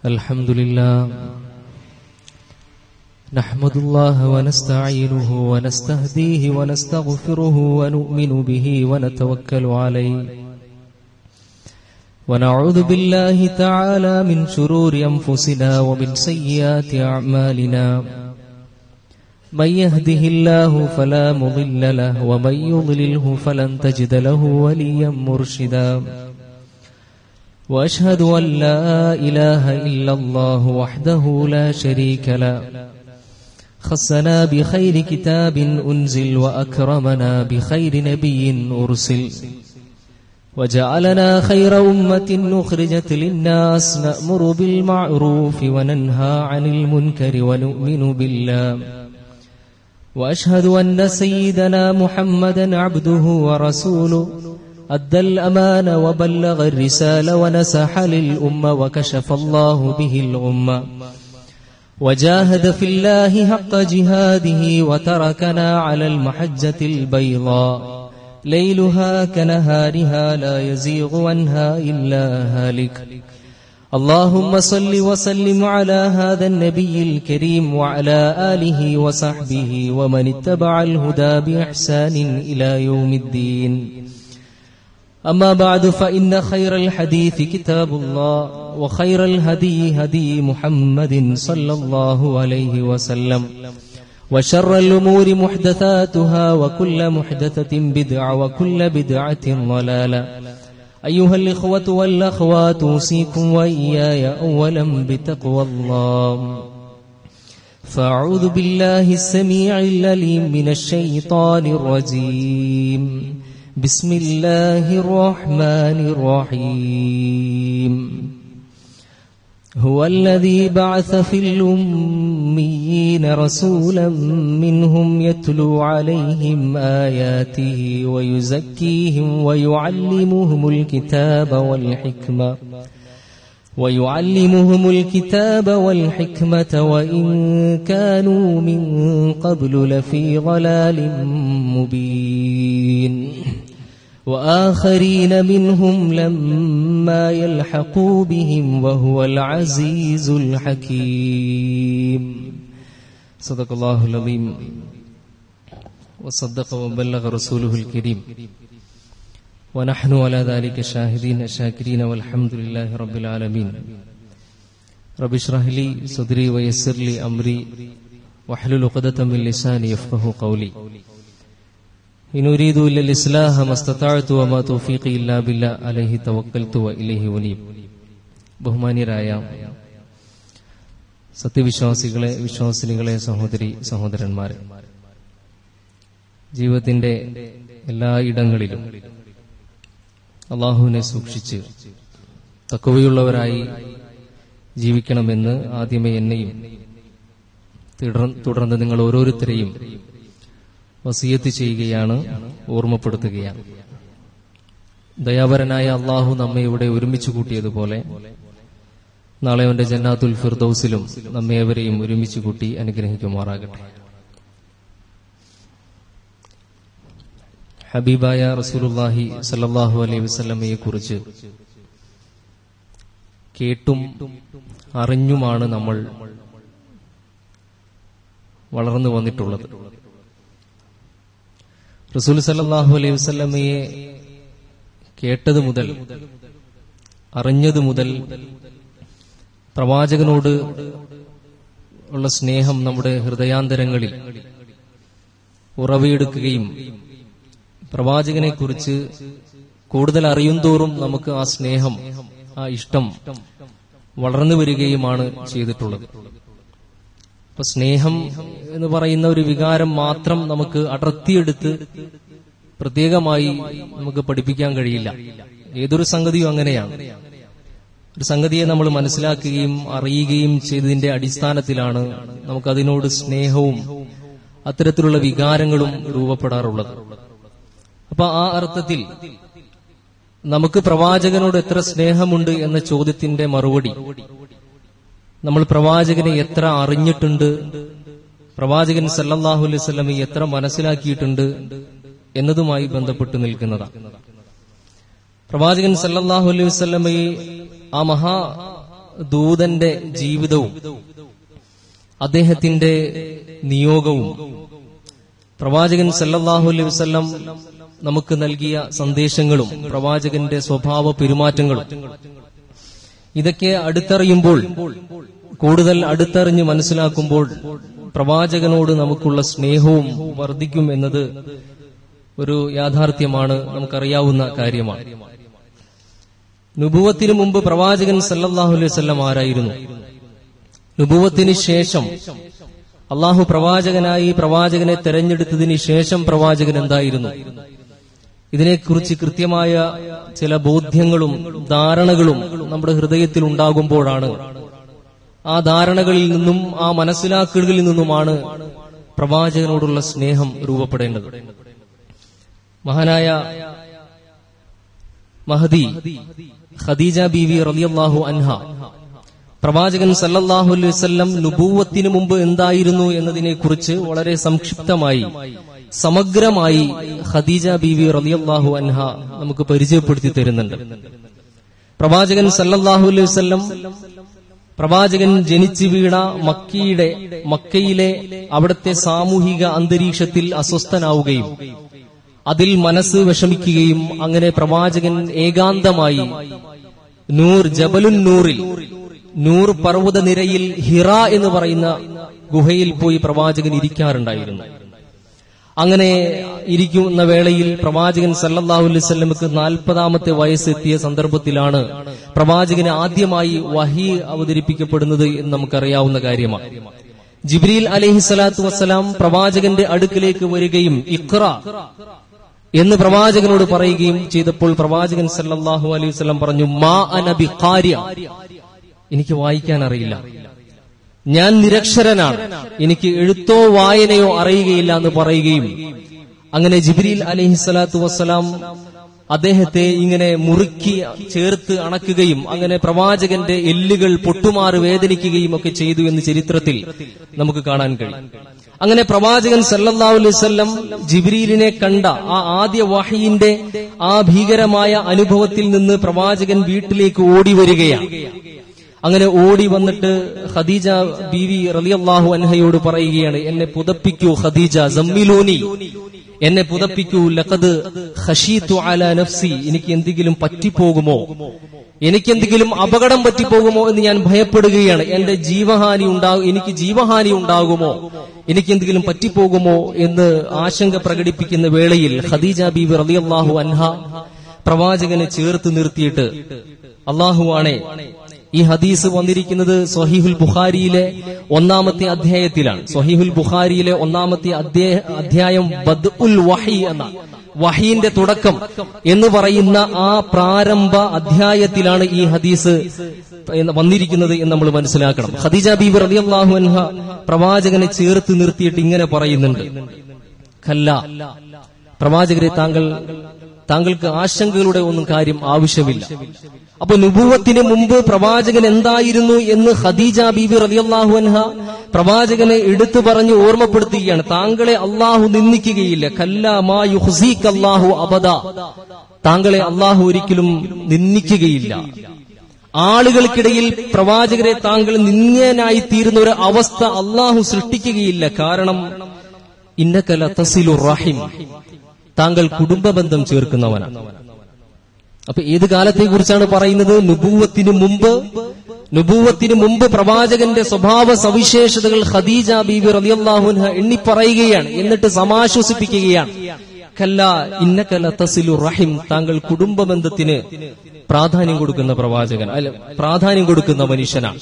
الحمد لله نحمد الله ونستعينه ونستهديه ونستغفره ونؤمن به ونتوكل عليه ونعوذ بالله تعالى من شرور أنفسنا ومن سيئات أعمالنا من يهده الله فلا مضل له ومن يضلله فلن تجد له وليا مرشدا واشهد ان لا اله الا الله وحده لا شريك له خصنا بخير كتاب انزل واكرمنا بخير نبي ارسل وجعلنا خير امه اخرجت للناس نامر بالمعروف وننهى عن المنكر ونؤمن بالله واشهد ان سيدنا محمدا عبده ورسوله ادى الامان وبلغ الرساله ونسح للامه وكشف الله به الغمه وجاهد في الله حق جهاده وتركنا على المحجه البيضاء ليلها كنهارها لا يزيغ عنها الا هالك اللهم صل وسلم على هذا النبي الكريم وعلى اله وصحبه ومن اتبع الهدى باحسان الى يوم الدين اما بعد فان خير الحديث كتاب الله وخير الهدي هدي محمد صلى الله عليه وسلم وشر الامور محدثاتها وكل محدثه بدعه وكل بدعه ضلاله أيها الإخوة والأخوات أوصيكم وإياي أولا بتقوى الله فأعوذ بالله السميع العليم من الشيطان الرجيم بسم الله الرحمن الرحيم هو الذي بعث في الأميين رسولا منهم يتلو عليهم آياته ويزكيهم ويعلمهم الكتاب والحكمة ويعلمهم الكتاب والحكمة وإن كانوا من قبل لفي ضلال مبين وآخرين منهم لما يلحقوا بهم وهو العزيز الحكيم صدق الله العظيم وصدق وبلغ رسوله الكريم ونحن على ذلك شاهدين شاكرين والحمد لله رب العالمين رب اشرح لي صدري ويسر لي أمري واحلل عقدة من لساني يفقه قولي إن أريد إلا الإصلاح ما استطعت وما توفيقي إلا بالله عليه توكلت وإليه ونيب ബഹുമാന്യരായ സത്യവിശ്വാസികളെ വിശ്വാസിനികളെ സഹോദരി സഹോദരന്മാരെ ജീവിതത്തിന്റെ എല്ലാ ഇടങ്ങളിലും അള്ളാഹുവിനെ സൂക്ഷിച്ച് തക്കവയുള്ളവരായി ജീവിക്കണമെന്ന് ആദ്യമേ എന്നെയും തുടർന്ന് നിങ്ങൾ ഓരോരുത്തരെയും വസീയത്ത് ചെയ്യുകയാണ് ഓർമ്മപ്പെടുത്തുകയാണ് ദയാപരനായ അള്ളാഹു നമ്മെ ഇവിടെ ഒരുമിച്ച് കൂട്ടിയതുപോലെ നാളെ അവന്റെ ജന്നാത്തുൽ ഫിർദൌസിലും നമ്മെ അവരെയും ഒരുമിച്ച് കൂട്ടി അനുഗ്രഹിക്കുമാറാകട്ടെ ഹബീബായ റസൂലുല്ലാഹി സല്ലാഹു അലൈഹി വസ്ലമയെ കുറിച്ച് കേട്ടും അറിഞ്ഞുമാണ് നമ്മൾ വളർന്നു വന്നിട്ടുള്ളത് റസൂൽ സല്ലാഹു അലൈഹി വസ്ലമയെ കേട്ടത് മുതൽ അറിഞ്ഞത് മുതൽ പ്രവാചകനോട് ഉള്ള സ്നേഹം നമ്മുടെ ഹൃദയാന്തരങ്ങളിൽ ഉറവിയെടുക്കുകയും പ്രവാചകനെ കുറിച്ച് കൂടുതൽ അറിയുന്തോറും നമുക്ക് ആ സ്നേഹം ആ ഇഷ്ടം വളർന്നു വരികയുമാണ് ചെയ്തിട്ടുള്ളത് അപ്പൊ സ്നേഹം എന്ന് പറയുന്ന ഒരു വികാരം മാത്രം നമുക്ക് അടർത്തിയെടുത്ത് പ്രത്യേകമായി നമുക്ക് പഠിപ്പിക്കാൻ കഴിയില്ല ഏതൊരു സംഗതിയും അങ്ങനെയാണ് ഒരു സംഗതിയെ നമ്മൾ മനസ്സിലാക്കുകയും അറിയുകയും ചെയ്തതിന്റെ അടിസ്ഥാനത്തിലാണ് നമുക്കതിനോട് സ്നേഹവും അത്തരത്തിലുള്ള വികാരങ്ങളും രൂപപ്പെടാറുള്ളത് അപ്പൊ ആ അർത്ഥത്തിൽ നമുക്ക് പ്രവാചകനോട് എത്ര സ്നേഹമുണ്ട് എന്ന ചോദ്യത്തിന്റെ മറുപടി നമ്മൾ പ്രവാചകനെ എത്ര അറിഞ്ഞിട്ടുണ്ട് പ്രവാചകൻ സല്ലല്ലാഹു അലൈഹി സ്വലമി എത്ര മനസ്സിലാക്കിയിട്ടുണ്ട് എന്നതുമായി ബന്ധപ്പെട്ട് നിൽക്കുന്നതാണ് പ്രവാചകൻ സല്ലല്ലാഹു അലൈഹി വസല്ലമയെ ആ മഹാ ദൂതന്റെ ജീവിതവും അദ്ദേഹത്തിന്റെ നിയോഗവും പ്രവാചകൻ സല്ലല്ലാഹു അലൈഹി വസല്ലം നമുക്ക് നൽകിയ സന്ദേശങ്ങളും പ്രവാചകന്റെ സ്വഭാവ പെരുമാറ്റങ്ങളും ഇതൊക്കെ അടുത്തറിയുമ്പോൾ കൂടുതൽ അടുത്തറിഞ്ഞ് മനസ്സിലാക്കുമ്പോൾ പ്രവാചകനോട് നമുക്കുള്ള സ്നേഹവും വർദ്ധിക്കും എന്നത് ഒരു യാഥാർത്ഥ്യമാണ് നമുക്കറിയാവുന്ന കാര്യമാണ് നുബുവത്തിന് മുമ്പ് പ്രവാചകൻ സല്ലല്ലാഹു അലൈഹി വസല്ലം ആരായിരുന്നു നുബുവത്തിന് ശേഷം അള്ളാഹു പ്രവാചകനായി പ്രവാചകനെ തെരഞ്ഞെടുത്തതിന് ശേഷം പ്രവാചകൻ എന്തായിരുന്നു ഇതിനെക്കുറിച്ച് കൃത്യമായ ചില ബോധ്യങ്ങളും ധാരണകളും നമ്മുടെ ഹൃദയത്തിൽ ഉണ്ടാകുമ്പോഴാണ് ആ ധാരണകളിൽ നിന്നും ആ മനസ്സിലാക്കലുകളിൽ നിന്നുമാണ് പ്രവാചകനോടുള്ള സ്നേഹം രൂപപ്പെടേണ്ടത് മഹാനായ മഹദി ഖദീജ ബീവി റളിയല്ലാഹു അൻഹ പ്രവാചകൻ സല്ലല്ലാഹു അലൈഹി വസല്ലം നുബൂവത്തിന് മുമ്പ് എന്തായിരുന്നു എന്നതിനെക്കുറിച്ച് വളരെ സംക്ഷിപ്തമായി സമഗ്രമായി ഖദീജ ബീവി റളിയല്ലാഹു അൻഹ നമുക്ക് പരിചയപ്പെടുത്തി തരുന്നുണ്ട് പ്രവാചകൻ സല്ലല്ലാഹു അലൈഹി വസല്ലം പ്രവാചകൻ ജനിച്ചു വീണ മക്കയുടെ മക്കയിലെ അവിടുത്തെ സാമൂഹിക അന്തരീക്ഷത്തിൽ അസ്വസ്ഥനാവുകയും അതിൽ മനസ്സ് വിഷമിക്കുകയും അങ്ങനെ പ്രവാചകൻ ഏകാന്തമായി നൂർ ജബലുൻ നൂറിൽ നൂർ പർവ്വത നിരയിൽ ഹിറ എന്ന് പറയുന്ന ഗുഹയിൽ പോയി പ്രവാചകൻ ഇരിക്കാറുണ്ടായിരുന്നു അങ്ങനെ ഇരിക്കുന്ന വേളയിൽ പ്രവാചകൻ സല്ലല്ലാഹു അലൈഹി വസല്ലമക്ക് നാൽപ്പതാമത്തെ വയസ്സെത്തിയ സന്ദർഭത്തിലാണ് പ്രവാചകന് ആദ്യമായി വഹി അവതരിപ്പിക്കപ്പെടുന്നത് എന്ന് നമുക്കറിയാവുന്ന കാര്യമാണ് ജിബ്രീൽ അലൈഹി സ്വലാത്തു വസ്സലാം പ്രവാചകന്റെ അടുക്കിലേക്ക് വരികയും ഇഖ്റ എന്ന് പ്രവാചകനോട് പറയുകയും ചെയ്തപ്പോൾ പ്രവാചകൻ സല്ലല്ലാഹു അലൈഹി വസല്ലം പറഞ്ഞു മാ അനബി കാര്യ എനിക്ക് വായിക്കാൻ അറിയില്ല ഞാൻ നിരക്ഷരനാണ് എനിക്ക് എഴുത്തോ വായനയോ അറിയുകയില്ല എന്ന് പറയുകയും അങ്ങനെ ജിബ്രീൽ അലൈഹി സ്വലാത്തു വസ്സലാം അദ്ദേഹത്തെ ഇങ്ങനെ മുറുക്കി ചേർത്ത് അണക്കുകയും അങ്ങനെ പ്രവാചകന്റെ എല്ലുകൾ പൊട്ടുമാറി വേദനിക്കുകയും ഒക്കെ ചെയ്തു എന്ന് ചരിത്രത്തിൽ നമുക്ക് കാണാൻ കഴിയും അങ്ങനെ പ്രവാചകൻ സല്ലല്ലാഹു അലൈഹി വസല്ലം ജിബ്രീലിനെ കണ്ട ആ ആദ്യ വഹയിന്റെ ആ ഭീകരമായ അനുഭവത്തിൽ നിന്ന് പ്രവാചകൻ വീട്ടിലേക്ക് ഓടി വരികയാണ് അങ്ങനെ ഓടി വന്നിട്ട് ഖദീജ ബീവി റളിയല്ലാഹു അൻഹയോട് പറയുകയാണ് എന്നെ പുതപ്പിക്കൂ ഖദീജ സമ്മിലൂനി എന്നെ പുതപ്പിക്കൂ ലഖദ് ഖശീതു അലാ നഫ്സി എനിക്ക് എന്തെങ്കിലും പറ്റിപ്പോകുമോ എനിക്കെന്തെങ്കിലും അപകടം പറ്റിപ്പോകുമോ എന്ന് ഞാൻ ഭയപ്പെടുകയാണ് എന്റെ ജീവഹാനി ഉണ്ടാകും എനിക്ക് ജീവഹാനി ഉണ്ടാകുമോ എനിക്ക് എന്തെങ്കിലും പറ്റിപ്പോകുമോ എന്ന് ആശങ്ക പ്രകടിപ്പിക്കുന്ന വേളയിൽ ഖദീജ ബീബി റളിയല്ലാഹു അൻഹ പ്രവാചകനെ ചേർത്ത് നിർത്തിയിട്ട് അള്ളാഹുവാണേ ഈ ഹദീസ് വന്നിരിക്കുന്നത് സ്വഹീഹുൽ ബുഖാരിയിലെ ഒന്നാമത്തെ അധ്യായത്തിലാണ് സ്വഹീഹുൽ ബുഖാരിയിലെ ഒന്നാമത്തെ അധ്യായം ബദ് ഉൽ വഹി എന്ന വഹീന്റെ തുടക്കം എന്ന് പറയുന്ന ആ പ്രാരംഭ അധ്യായത്തിലാണ് ഈ ഹദീസ് വന്നിരിക്കുന്നത് എന്ന് നമ്മൾ മനസ്സിലാക്കണം ഖദീജ ബീബി റളിയല്ലാഹു അൻഹ പ്രവാചകനെ ചേർത്ത് നിർത്തിയിട്ട് ഇങ്ങനെ പറയുന്നുണ്ട് കല്ല പ്രവാചകരെ താങ്കൾ താങ്കൾക്ക് ആശങ്കകളുടെ ഒന്നും കാര്യം ആവശ്യമില്ല അപ്പൊ നുപൂവത്തിന് മുമ്പ് പ്രവാചകൻ എന്തായിരുന്നു എന്ന് ഖദീജ ബീബി റളിയല്ലാഹു അൻഹ പ്രവാചകനെ എടുത്തു പറഞ്ഞ് ഓർമ്മപ്പെടുത്തുകയാണ് താങ്കളെ അള്ളാഹു നിന്ദിക്കുകയില്ല കല്ല മാ യുഹ്സീക് അല്ലാഹു അബദ താങ്കളെ അള്ളാഹു ഒരിക്കലും നിന്ദിക്കുകയില്ല ആളുകൾക്കിടയിൽ പ്രവാചകരെ താങ്കൾ നിന്ദനായി തീരുന്ന ഒരു അവസ്ഥ അള്ളാഹു സൃഷ്ടിക്കുകയില്ല കാരണം ഇന്നക്കല തസിലു റഹിം താങ്കൾ കുടുംബബന്ധം ചേർക്കുന്നവനാണ് അപ്പൊ ഏത് കാലത്തെ കുറിച്ചാണ് പറയുന്നത് നുബൂവത്തിന് മുമ്പ് നുബൂവത്തിന് മുമ്പ് പ്രവാചകന്റെ സ്വഭാവ സവിശേഷതകൾ ഖദീജ ബീബി റളിയല്ലാഹുൻഹ എണ്ണി പറയുകയാണ് എന്നിട്ട് സമാശ്വസിപ്പിക്കുകയാണ് കല്ല ഇന്നക്കല തസിലു റഹിം താങ്കൾ കുടുംബബന്ധത്തിന് പ്രാധാന്യം കൊടുക്കുന്ന പ്രവാചകൻ അല്ല പ്രാധാന്യം കൊടുക്കുന്ന മനുഷ്യനാണ്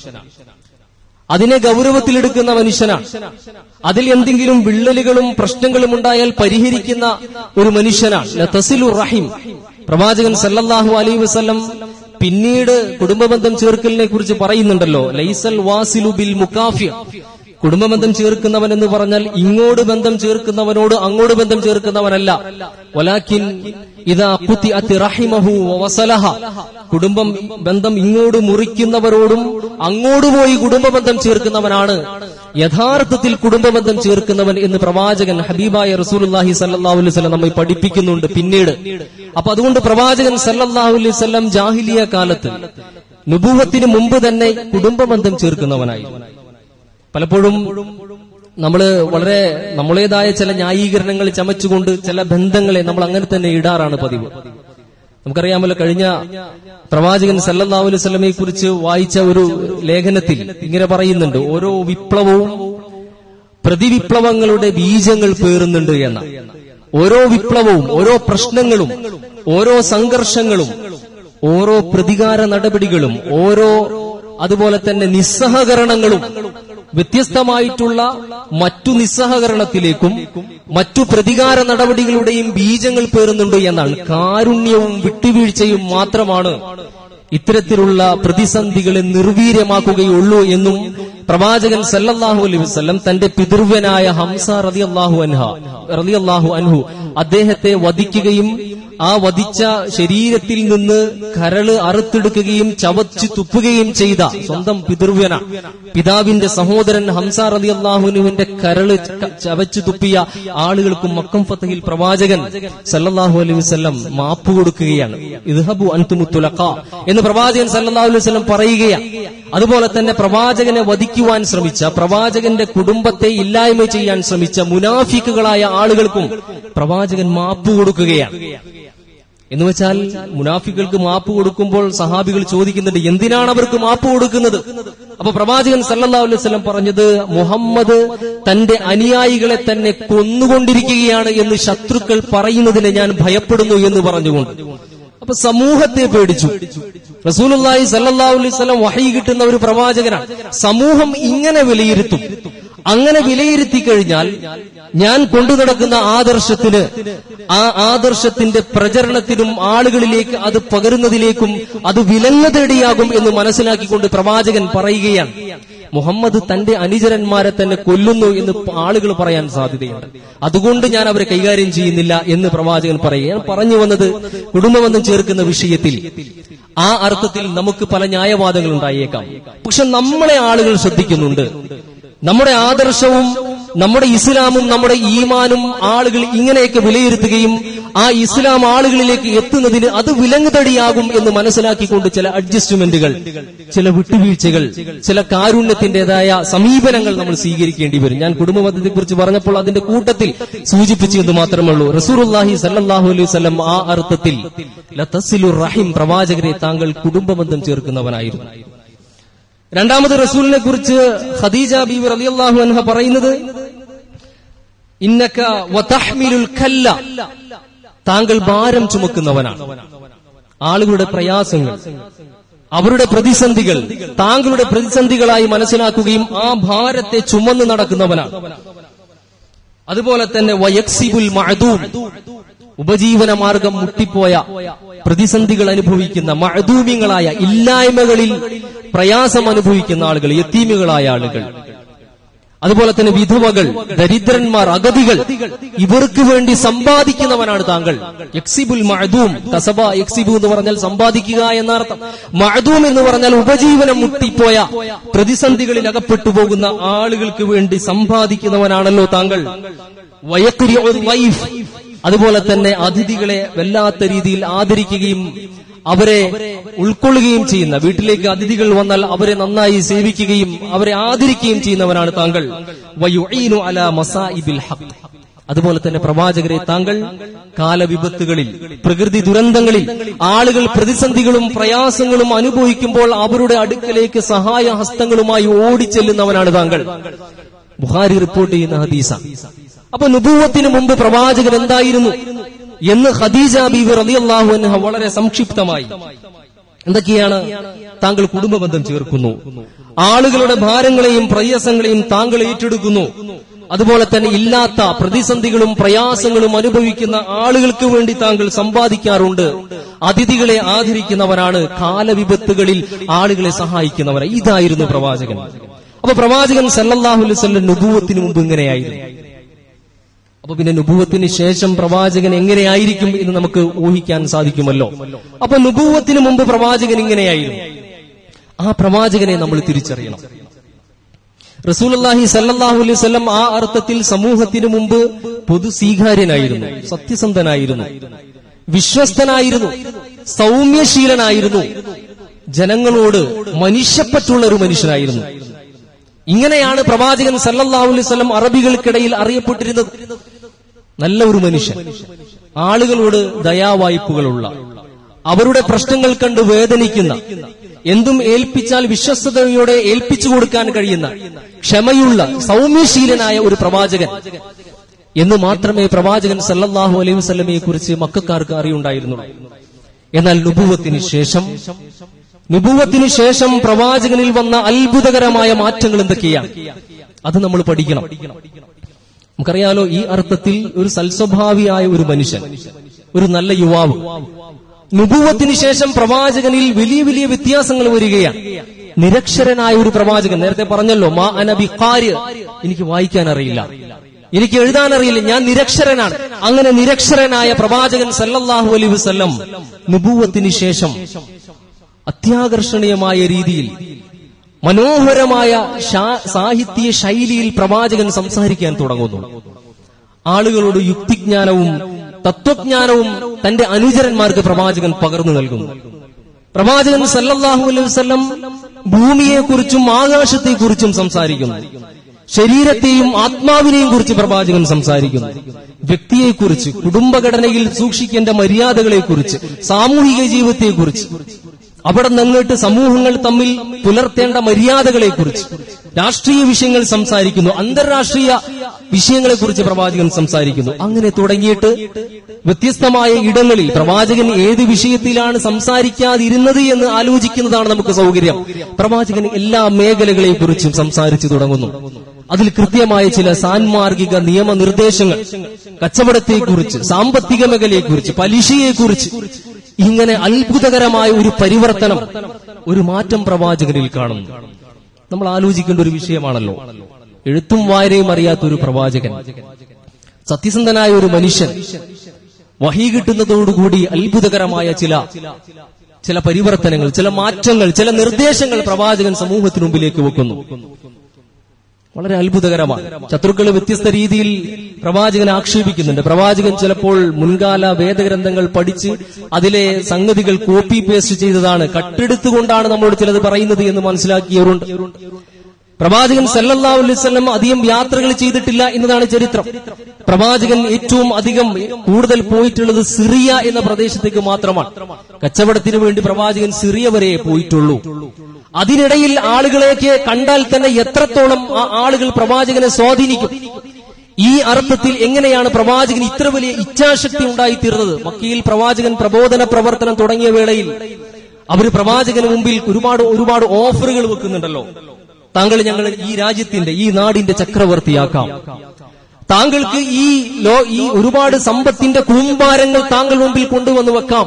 അതിനെ ഗൗരവത്തിലെടുക്കുന്ന മനുഷ്യനാണ് അതിൽ എന്തെങ്കിലും വിള്ളലുകളും പ്രശ്നങ്ങളും ഉണ്ടായാൽ പരിഹരിക്കുന്ന ഒരു മനുഷ്യനാണ് തസിലു റഹിം പ്രവാചകൻ സല്ലല്ലാഹു അലൈ വസല്ലം പിന്നീട് കുടുംബബന്ധം ചേർക്കലിനെ കുറിച്ച് പറയുന്നുണ്ടല്ലോ ലൈസൽ വാസിലു ബിൽ മുക്കാഫിയ കുടുംബബന്ധം ചേർക്കുന്നവൻ എന്ന് പറഞ്ഞാൽ ഇങ്ങോട്ട് ബന്ധം ചേർക്കുന്നവനോട് അങ്ങോട്ട് ബന്ധം ചേർക്കുന്നവനല്ല വലാക്കിൻ ഇതാ കുത്തി അത്തി റഹിമഹു വസലഹ കുടുംബം ബന്ധം ഇങ്ങോട്ട് മുറിക്കുന്നവരോടും അങ്ങോട്ട് പോയി കുടുംബബന്ധം ചേർക്കുന്നവനാണ് യഥാർത്ഥത്തിൽ കുടുംബബന്ധം ചേർക്കുന്നവൻ എന്ന് പ്രവാചകൻ ഹബീബായ റസൂലുല്ലാഹി സല്ലാഹു അലൈഹി സ്വലം നമ്മെ പഠിപ്പിക്കുന്നുണ്ട് പിന്നീട് അപ്പൊ അതുകൊണ്ട് പ്രവാചകൻ സല്ലല്ലാഹു അലൈഹി സ്വലം ജാഹിലിയ കാലത്ത് നുപൂവത്തിന് മുമ്പ് തന്നെ കുടുംബബന്ധം ചേർക്കുന്നവനായി പലപ്പോഴും നമ്മൾ വളരെ നമ്മളേതായ ചില ന്യായീകരണങ്ങൾ ചമച്ചുകൊണ്ട് ചില ബന്ധങ്ങളെ നമ്മൾ അങ്ങനെ തന്നെ ഇടാറാണ് പതിവ് നമുക്കറിയാമല്ലോ കഴിഞ്ഞ പ്രവാചകൻ സല്ലല്ലാഹു അലൈഹി വസല്ലമയെ കുറിച്ച് വായിച്ച ഒരു ലേഖനത്തിൽ ഇങ്ങനെ പറയുന്നുണ്ട് ഓരോ വിപ്ലവവും പ്രതിവിപ്ലവങ്ങളുടെ ബീജങ്ങൾ പേറുന്നുണ്ട് എന്ന ഓരോ വിപ്ലവവും ഓരോ പ്രശ്നങ്ങളും ഓരോ സംഘർഷങ്ങളും ഓരോ പ്രതികാര നടപടികളും ഓരോ അതുപോലെ തന്നെ നിസ്സഹകരണങ്ങളും വ്യത്യസ്തമായിട്ടുള്ള മറ്റു നിസ്സഹകരണത്തിലേക്കും മറ്റു പ്രതികാര നടപടികളുടെയും ബീജങ്ങൾ പേറുന്നുണ്ട് എന്നാണ് കാരുണ്യവും വിട്ടുവീഴ്ചയും മാത്രമാണ് ഇത്തരത്തിലുള്ള പ്രതിസന്ധികളെ നിർവീര്യമാക്കുകയുള്ളൂ എന്നും പ്രവാചകൻ സല്ലല്ലാഹു അലൈഹി വസല്ലം തന്റെ പിതൃവ്യനായ ഹംസ റളിയല്ലാഹു അൻഹ റളിയല്ലാഹു അൻഹു അദ്ദേഹത്തെ വധിക്കുകയും ആ വധിച്ച ശരീരത്തിൽ നിന്ന് കരള് അറുത്തെടുക്കുകയും ചവച്ചു തുപ്പുകയും ചെയ്ത സ്വന്തം പിതൃവ്യന പിതാവിന്റെ സഹോദരൻ ഹംസ റതി അള്ളാഹുനുവിന്റെ കരള് ക- ചവച്ചു തുപ്പിയ ആളുകൾക്കും മക്കം ഫത്തഹിൽ പ്രവാചകൻ സല്ലല്ലാഹു അലൈഹി വസല്ലം മാപ്പ് കൊടുക്കുകയാണ് ഇദ്ഹബു അൻതുമുത്തുലഖ എന്ന് പ്രവാചകൻ സല്ലല്ലാഹു അലൈഹി വസല്ലം പറയുകയാണ് അതുപോലെ തന്നെ പ്രവാചകനെ വധിക്കുവാൻ ശ്രമിച്ച പ്രവാചകന്റെ കുടുംബത്തെ ഇല്ലായ്മ ചെയ്യാൻ ശ്രമിച്ച മുനാഫിക്കുകളായ ആളുകൾക്കും പ്രവാചകൻ മാപ്പ് കൊടുക്കുകയാണ് എന്ന് വെച്ചാൽ മുനാഫികൾക്ക് മാപ്പ് കൊടുക്കുമ്പോൾ സഹാബികൾ ചോദിക്കുന്നുണ്ട് എന്തിനാണ് അവർക്ക് മാപ്പ് കൊടുക്കുന്നത് അപ്പൊ പ്രവാചകൻ സല്ലല്ലാഹു അലൈഹി വസല്ലം പറഞ്ഞത് മുഹമ്മദ് തന്റെ അനുയായികളെ തന്നെ കൊന്നുകൊണ്ടിരിക്കുകയാണ് എന്ന് ശത്രുക്കൾ പറയുന്നതിനെ ഞാൻ ഭയപ്പെടുന്നു എന്ന് പറഞ്ഞുകൊണ്ട് അപ്പൊ സമൂഹത്തെ പേടിച്ചു റസൂലുള്ളാഹി സല്ലല്ലാഹു അലൈഹി വസല്ലം വഹയി കിട്ടുന്ന ഒരു പ്രവാചകനാണ് സമൂഹം ഇങ്ങനെ വിലയിരുത്തും അങ്ങനെ വിലയിരുത്തി കഴിഞ്ഞാൽ ഞാൻ കൊണ്ടു നടക്കുന്ന ആദർശത്തിന് ആ ആദർശത്തിന്റെ പ്രചരണത്തിനും ആളുകളിലേക്ക് അത് പകരുന്നതിലേക്കും അത് വിലങ്ങതേടിയാകും എന്ന് മനസ്സിലാക്കിക്കൊണ്ട് പ്രവാചകൻ പറയുകയാണ് മുഹമ്മദ് തന്റെ അനുചരന്മാരെ തന്നെ കൊല്ലുന്നു എന്ന് ആളുകൾ പറയാൻ സാധ്യതയുണ്ട് അതുകൊണ്ട് ഞാൻ അവരെ കൈകാര്യം ചെയ്യുന്നില്ല എന്ന് പ്രവാചകൻ പറയുകയാണ് പറഞ്ഞു വന്നത് കുടുംബബന്ധം ചേർക്കുന്ന വിഷയത്തിൽ ആ അർത്ഥത്തിൽ നമുക്ക് പല ന്യായവാദങ്ങൾ ഉണ്ടായേക്കാം പക്ഷെ നമ്മളെ ആളുകൾ ശ്രദ്ധിക്കുന്നുണ്ട് നമ്മുടെ ആദർശവും നമ്മുടെ ഇസ്ലാമും നമ്മുടെ ഈമാനും ആളുകൾ ഇങ്ങനെയൊക്കെ വിലയിരുത്തുകയും ആ ഇസ്ലാം ആളുകളിലേക്ക് എത്തുന്നതിന് അത് വിലങ്ങുതടിയാകും എന്ന് മനസ്സിലാക്കിക്കൊണ്ട് ചില അഡ്ജസ്റ്റ്മെന്റുകൾ ചില വിട്ടുവീഴ്ചകൾ ചില കാരുണ്യത്തിന്റേതായ സമീപനങ്ങൾ നമ്മൾ സ്വീകരിക്കേണ്ടി വരും ഞാൻ കുടുംബബന്ധത്തെ കുറിച്ച് പറഞ്ഞപ്പോൾ അതിന്റെ കൂട്ടത്തിൽ സൂചിപ്പിച്ചു എന്ന് മാത്രമേ ഉള്ളൂ റസൂറുല്ലാഹി സല്ലാഹു അലൈഹി വസല്ലം ആ അർത്ഥത്തിൽ ലതസിലുർ റഹിം പ്രവാചകരെ താങ്കൾ കുടുംബബന്ധം ചേർക്കുന്നവനായിരുന്നു രണ്ടാമത് റസൂലിനെ കുറിച്ച് ഖദീജ ബീവി റളിയല്ലാഹു അൻഹ പറയുന്നത് ഇന്നക വതഹ്മിലുൽ കല്ല താങ്കൾ ഭാരം ചുമക്കുന്നവനാണ് ആളുകളുടെ പ്രയാസങ്ങൾ അവരുടെ പ്രതിസന്ധികൾ താങ്കളുടെ പ്രതിസന്ധികളായി മനസ്സിലാക്കുകയും ആ ഭാരത്തെ ചുമന്ന് നടക്കുന്നവനാണ് അതുപോലെ തന്നെ വയക്സിബുൽ മഅദൂം ഉപജീവന മാർഗം മുട്ടിപ്പോയ പ്രതിസന്ധികൾ അനുഭവിക്കുന്ന മഅദൂമ്യങ്ങളായ ഇല്ലായ്മകളിൽ പ്രയാസം അനുഭവിക്കുന്ന ആളുകൾ യത്തീമുകളായ ആളുകൾ അതുപോലെ തന്നെ വിധവകൾ ദരിദ്രന്മാർ അഗതികൾ ഇവർക്ക് വേണ്ടി സമ്പാദിക്കുന്നവനാണ് താങ്കൾ യക്സിബുൽ മഅദൂം കസബ യക്സിബു എന്ന് പറഞ്ഞാൽ സമ്പാദിക്കുക എന്നർത്ഥം മഅദൂം എന്ന് പറഞ്ഞാൽ ഉപജീവനം മുട്ടിപ്പോയ പ്രതിസന്ധികളിൽ അകപ്പെട്ടു പോകുന്ന ആളുകൾക്ക് വേണ്ടി സമ്പാദിക്കുന്നവനാണല്ലോ താങ്കൾ വയക്രിഉൽ വൈഫ് അതുപോലെ തന്നെ അതിഥികളെ വല്ലാത്ത രീതിയിൽ ആദരിക്കുകയും അവരെ ഉൾക്കൊള്ളുകയും ചെയ്യുന്ന വീട്ടിലേക്ക് അതിഥികൾ വന്നാൽ അവരെ നന്നായി സേവിക്കുകയും അവരെ ആദരിക്കുകയും ചെയ്യുന്നവനാണ് താങ്കൾ വയുഈനു അലാ മസാഇബിൽ ഹഖ് അതുപോലെ തന്നെ പ്രവാചകരെ താങ്കൾ കാലവിപത്തുകളിൽ പ്രകൃതി ദുരന്തങ്ങളിൽ ആളുകൾ പ്രതിസന്ധികളും പ്രയാസങ്ങളും അനുഭവിക്കുമ്പോൾ അവരുടെ അടുക്കലേക്ക് സഹായ ഹസ്തങ്ങളുമായി ഓടിച്ചെല്ലുന്നവനാണ് താങ്കൾ ബുഹാരി റിപ്പോർട്ട് ചെയ്യുന്ന ഹദീസ അപ്പൊ നുപൂവത്തിന് മുമ്പ് പ്രവാചകൻ എന്തായിരുന്നു എന്ന് ഖദീജ ബീവി റളിയല്ലാഹു അൻഹ വളരെ സംക്ഷിപ്തമായി എന്തൊക്കെയാണ് താങ്കൾ കുടുംബബന്ധം ചേർക്കുന്നു ആളുകളുടെ ഭാരങ്ങളെയും പ്രയാസങ്ങളെയും താങ്കൾ ഏറ്റെടുക്കുന്നു അതുപോലെ തന്നെ ഇല്ലാത്ത പ്രതിസന്ധികളും പ്രയാസങ്ങളും അനുഭവിക്കുന്ന ആളുകൾക്ക് വേണ്ടി താങ്കൾ സമ്പാദിക്കാറുണ്ട് അതിഥികളെ ആദരിക്കുന്നവരാണ് കാലവിപത്തുകളിൽ ആളുകളെ സഹായിക്കുന്നവരാണ് ഇതായിരുന്നു പ്രവാചകൻ അപ്പൊ പ്രവാചകൻ സല്ലല്ലാഹു അലൈഹി വസല്ലം നുബൂവത്തിന് മുമ്പ് ഇങ്ങനെയായിരുന്നു അപ്പൊ പിന്നെ നുപൂവത്തിന് ശേഷം പ്രവാചകൻ എങ്ങനെയായിരിക്കും എന്ന് നമുക്ക് ഊഹിക്കാൻ സാധിക്കുമല്ലോ അപ്പൊ നുപൂവത്തിന് മുമ്പ് പ്രവാചകൻ ഇങ്ങനെയായിരുന്നു ആ പ്രവാചകനെ നമ്മൾ തിരിച്ചറിയണം റസൂലുള്ളാഹി സല്ലല്ലാഹു അലൈഹി വസല്ലം ആ അർത്ഥത്തിൽ സമൂഹത്തിന് മുമ്പ് പൊതു സ്വീകാര്യനായിരുന്നു സത്യസന്ധനായിരുന്നു വിശ്വസ്തനായിരുന്നു സൗമ്യശീലനായിരുന്നു ജനങ്ങളോട് മനുഷ്യപ്പറ്റുള്ള ഒരു മനുഷ്യനായിരുന്നു ഇങ്ങനെയാണ് പ്രവാചകൻ സല്ലല്ലാഹു അലൈഹി വസല്ലം അറബികൾക്കിടയിൽ അറിയപ്പെട്ടിരുന്നത് നല്ല ഒരു മനുഷ്യൻ ആളുകളോട് ദയാവായ്പകളുള്ള അവരുടെ പ്രശ്നങ്ങൾ കണ്ട് വേദനിക്കുന്ന എന്തും ഏൽപ്പിച്ചാൽ വിശ്വസ്തയോടെ ഏൽപ്പിച്ചു കൊടുക്കാൻ കഴിയുന്ന ക്ഷമയുള്ള സൗമ്യശീലനായ ഒരു പ്രവാചകൻ എന്ന് മാത്രമേ പ്രവാചകൻ സല്ലല്ലാഹു അലൈഹി വസല്ലമയെ കുറിച്ച് മക്കാർക്ക് അറിയുണ്ടായിരുന്നുള്ളൂ എന്നാൽ നുബുവത്തിന് ശേഷം നുബുവത്തിന് ശേഷം പ്രവാചകനിൽ വന്ന അത്ഭുതകരമായ മാറ്റങ്ങൾ എന്തൊക്കെയാണ് അത് നമ്മൾ പഠിക്കണം നമുക്കറിയാലോ ഈ അർത്ഥത്തിൽ ഒരു സൽസ്വഭാവിയായ ഒരു മനുഷ്യൻ ഒരു നല്ല യുവാവ് നുബുവത്തിന് ശേഷം പ്രവാചകനിൽ വലിയ വലിയ വ്യത്യാസങ്ങൾ വരികയാണ് നിരക്ഷരനായ ഒരു പ്രവാചകൻ നേരത്തെ പറഞ്ഞല്ലോ മാ അനബി കാര്യ എനിക്ക് വായിക്കാൻ അറിയില്ല എനിക്ക് എഴുതാൻ അറിയില്ല ഞാൻ നിരക്ഷരനാണ് അങ്ങനെ നിരക്ഷരനായ പ്രവാചകൻ സല്ലല്ലാഹു അലൈഹി വസല്ലം നുബുവത്തിന് ശേഷം അത്യാകർഷണീയമായ രീതിയിൽ മനോഹരമായ ശാ- സാഹിത്യ ശൈലിയിൽ പ്രവാചകൻ സംസാരിക്കാൻ തുടങ്ങുന്നു ആളുകളോട് യുക്തിജ്ഞാനവും തത്വജ്ഞാനവും തന്റെ അനുചരന്മാർക്ക് പ്രവാചകൻ പകർന്നു നൽകുന്നു പ്രവാചകൻ സല്ലല്ലാഹു അലൈഹി വസല്ലം ഭൂമിയെക്കുറിച്ചും ആകാശത്തെക്കുറിച്ചും സംസാരിക്കുന്നു ശരീരത്തെയും ആത്മാവിനെയും കുറിച്ച് പ്രവാചകൻ സംസാരിക്കുന്നു വ്യക്തിയെക്കുറിച്ച് കുടുംബഘടനയിൽ സൂക്ഷിക്കേണ്ട മര്യാദകളെക്കുറിച്ച് സാമൂഹിക ജീവിതത്തെക്കുറിച്ച് അവിടെ നിന്നിട്ട് സമൂഹങ്ങൾ തമ്മിൽ പുലർത്തേണ്ട മര്യാദകളെക്കുറിച്ച് രാഷ്ട്രീയ വിഷയങ്ങൾ സംസാരിക്കുന്നു അന്തർരാഷ്ട്രീയ വിഷയങ്ങളെക്കുറിച്ച് പ്രവാചകൻ സംസാരിക്കുന്നു അങ്ങനെ തുടങ്ങിയിട്ട് വ്യത്യസ്തമായ ഇടങ്ങളിൽ പ്രവാചകൻ ഏത് വിഷയത്തിലാണ് സംസാരിക്കാതിരുന്നത് എന്ന് ആലോചിക്കുന്നതാണ് നമുക്ക് സൗകര്യം പ്രവാചകൻ എല്ലാ മേഖലകളെക്കുറിച്ചും സംസാരിച്ചു തുടങ്ങുന്നു അതിൽ കൃത്യമായ ചില സാൻമാർഗിക നിയമനിർദ്ദേശങ്ങൾ കച്ചവടത്തെക്കുറിച്ച് സാമ്പത്തിക മേഖലയെക്കുറിച്ച് പലിശയെക്കുറിച്ച് ഇങ്ങനെ അത്ഭുതകരമായ ഒരു പരിവർത്തനം ഒരു മാറ്റം പ്രവാചകനിൽ കാണുന്നു നമ്മൾ ആലോചിക്കേണ്ട ഒരു വിഷയമാണല്ലോ എഴുത്തും വായനയും അറിയാത്ത ഒരു പ്രവാചകൻ സത്യസന്ധനായ ഒരു മനുഷ്യൻ വഹി കിട്ടുന്നതോടുകൂടി അത്ഭുതകരമായ ചില ചില പരിവർത്തനങ്ങൾ ചില മാറ്റങ്ങൾ ചില നിർദ്ദേശങ്ങൾ പ്രവാചകൻ സമൂഹത്തിന് മുമ്പിലേക്ക് വെക്കുന്നു വളരെ അത്ഭുതകരമാണ് ശത്രുക്കൾ വ്യത്യസ്ത രീതിയിൽ പ്രവാചകനെ ആക്ഷേപിക്കുന്നുണ്ട് പ്രവാചകൻ ചിലപ്പോൾ മുൻകാല വേദഗ്രന്ഥങ്ങൾ പഠിച്ച് അതിലെ സംഗതികൾ കോപ്പി പേസ്റ്റ് ചെയ്തതാണ് കട്ടെടുത്തുകൊണ്ടാണ് നമ്മളോട് ചിലത് പറയുന്നത് എന്ന് മനസ്സിലാക്കിയവരുണ്ട് പ്രവാചകൻ സല്ലല്ലാഹു അലൈഹി വസല്ലം അധികം യാത്രകൾ ചെയ്തിട്ടില്ല എന്നതാണ് ചരിത്രം പ്രവാചകൻ ഏറ്റവും അധികം കൂടുതൽ പോയിട്ടുള്ളത് സിറിയ എന്ന പ്രദേശത്തേക്ക് മാത്രമാണ് കച്ചവടത്തിന് വേണ്ടി പ്രവാചകൻ സിറിയ വരെ പോയിട്ടുള്ളൂ അതിനിടയിൽ ആളുകളെയൊക്കെ കണ്ടാൽ തന്നെ എത്രത്തോളം ആ ആളുകൾ പ്രവാചകനെ സ്വാധീനിക്കും ഈ അർത്ഥത്തിൽ എങ്ങനെയാണ് പ്രവാചകൻ ഇത്ര വലിയ ഇച്ഛാശക്തി ഉണ്ടായിത്തീർന്നത് മക്കയിൽ പ്രവാചകൻ പ്രബോധന പ്രവർത്തനം തുടങ്ങിയ വേളയിൽ അവർ പ്രവാചകന് മുമ്പിൽ ഒരുപാട് ഒരുപാട് ഓഫറുകൾ വെക്കുന്നുണ്ടല്ലോ താങ്കൾ ഞങ്ങൾ ഈ രാജ്യത്തിന്റെ ഈ നാടിന്റെ ചക്രവർത്തിയാക്കാം താങ്കൾക്ക് ഈ ലോ ഈ ഒരുപാട് സമ്പത്തിന്റെ കൂമ്പാരങ്ങൾ താങ്കൾ മുമ്പിൽ കൊണ്ടുവന്ന് വെക്കാം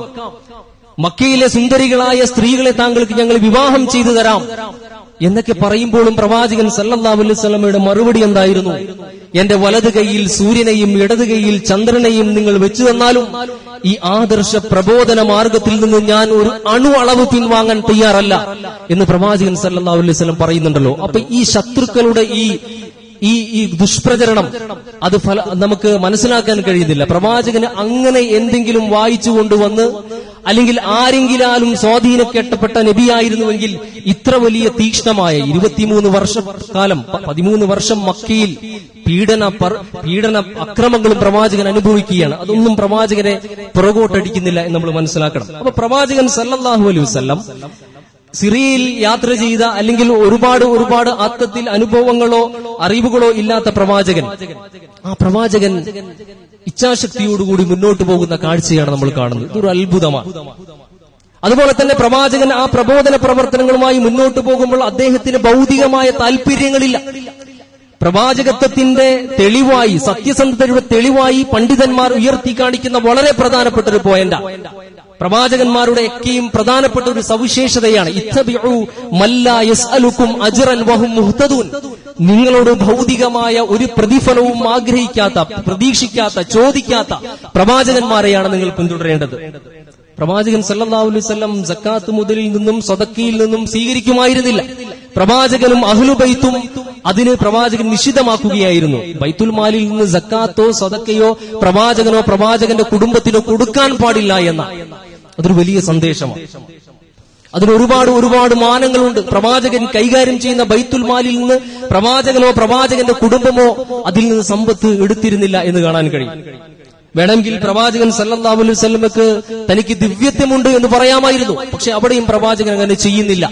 മക്കയിലെ സുന്ദരികളായ സ്ത്രീകളെ താങ്കൾക്ക് ഞങ്ങൾ വിവാഹം ചെയ്തു തരാം എന്നൊക്കെ പറയുമ്പോഴും പ്രവാചകൻ സല്ലല്ലാഹു അലൈഹി വസല്ലമയുടെ മറുപടി എന്തായിരുന്നു എന്റെ വലത് കൈയിൽ സൂര്യനെയും ഇടത് കൈയിൽ ചന്ദ്രനെയും നിങ്ങൾ വെച്ചു തന്നാലും ഈ ആദർശ പ്രബോധന മാർഗത്തിൽ നിന്ന് ഞാൻ ഒരു അണു അളവ് പിൻവാങ്ങാൻ തയ്യാറല്ല എന്ന് പ്രവാചകൻ സല്ലല്ലാഹു അലൈഹി വസല്ലം പറയുന്നുണ്ടല്ലോ അപ്പൊ ഈ ശത്രുക്കളുടെ ഈ ഈ ഈ ദുഷ്പ്രചരണം അത് ഫല നമുക്ക് മനസ്സിലാക്കാൻ കഴിയുന്നില്ല പ്രവാചകന് അങ്ങനെ എന്തെങ്കിലും വായിച്ചു കൊണ്ടുവന്ന് അല്ലെങ്കിൽ ആരെങ്കിലാലും സ്വാധീനക്കെട്ടപ്പെട്ട നബിയായിരുന്നുവെങ്കിൽ ഇത്ര വലിയ തീക്ഷ്ണമായ ഇരുപത്തിമൂന്ന് വർഷക്കാലം പ- പതിമൂന്ന് വർഷം മക്കയിൽ പീഡന പർ- പീഡന അക്രമങ്ങളും പ്രവാചകൻ അനുഭവിക്കുകയാണ് അതൊന്നും പ്രവാചകനെ പുറകോട്ടടിക്കുന്നില്ല എന്ന് നമ്മൾ മനസ്സിലാക്കണം അപ്പൊ പ്രവാചകൻ സല്ലല്ലാഹു അലൈഹി വസല്ലം സിറിയയിൽ യാത്ര ചെയ്ത അല്ലെങ്കിൽ ഒരുപാട് ഒരുപാട് അർത്ഥത്തിൽ അനുഭവങ്ങളോ അറിവുകളോ ഇല്ലാത്ത പ്രവാചകൻ ആ പ്രവാചകൻ ഇച്ഛാശക്തിയോടുകൂടി മുന്നോട്ട് പോകുന്ന കാഴ്ചയാണ് നമ്മൾ കാണുന്നത് ഇതൊരു അത്ഭുതമാണ് അതുപോലെ തന്നെ പ്രവാചകൻ ആ പ്രബോധന പ്രവർത്തനങ്ങളുമായി മുന്നോട്ട് പോകുമ്പോൾ അദ്ദേഹത്തിന് ഭൗതികമായ താല്പര്യങ്ങളില്ല പ്രവാചകത്വത്തിന്റെ തെളിവായി സത്യസന്ധതയുടെ തെളിവായി പണ്ഡിതന്മാർ ഉയർത്തി കാണിക്കുന്ന വളരെ പ്രധാനപ്പെട്ട ഒരു പോയിന്റ് പ്രവാചകന്മാരുടെ ഒക്കെയും പ്രധാനപ്പെട്ട ഒരു സവിശേഷതയാണ് ഇത്തബിഉ മല്ലാ യസ്അലുക്കും അജ്റൻ വഹും മുഹ്തദൂൻ നിങ്ങളോട് ഭൗതികമായ ഒരു പ്രതിഫലവും ആഗ്രഹിക്കാത്ത പ്രതീക്ഷിക്കാത്ത ചോദിക്കാത്ത പ്രവാചകന്മാരെയാണ് നിങ്ങൾ പിന്തുടരേണ്ടത് പ്രവാചകൻ സല്ലല്ലാഹു അലൈഹി വസല്ലം സക്കാത്ത് മുതലിൽ നിന്നും സ്വതക്കയിൽ നിന്നും സ്വീകരിക്കുമായിരുന്നില്ല പ്രവാചകനും അഹ്ലുബൈത്തും അതിന് പ്രവാചകൻ നിഷിദ്ധമാക്കുകയായിരുന്നു ബൈത്തുൽ മാലിൽ നിന്ന് സക്കാത്തോ സ്വതക്കയോ പ്രവാചകനോ പ്രവാചകന്റെ കുടുംബത്തിനോ കൊടുക്കാൻ പാടില്ല എന്ന അതൊരു വലിയ സന്ദേശമാണ് അതിന് ഒരുപാട് ഒരുപാട് മാനങ്ങളുണ്ട് പ്രവാചകൻ കൈകാര്യം ചെയ്യുന്ന ബൈത്തുൽ മാലിൽ നിന്ന് പ്രവാചകനോ പ്രവാചകന്റെ കുടുംബമോ അതിൽ നിന്ന് സമ്പത്ത് എടുത്തിരുന്നില്ല എന്ന് കാണാൻ കഴിയും വേണമെങ്കിൽ പ്രവാചകൻ സല്ലല്ലാഹു അലൈഹി വസല്ലമക്ക് തനിക്ക് ദിവ്യത്വമുണ്ട് എന്ന് പറയാമായിരുന്നു പക്ഷെ അവിടെയും പ്രവാചകൻ അങ്ങനെ ചെയ്യുന്നില്ല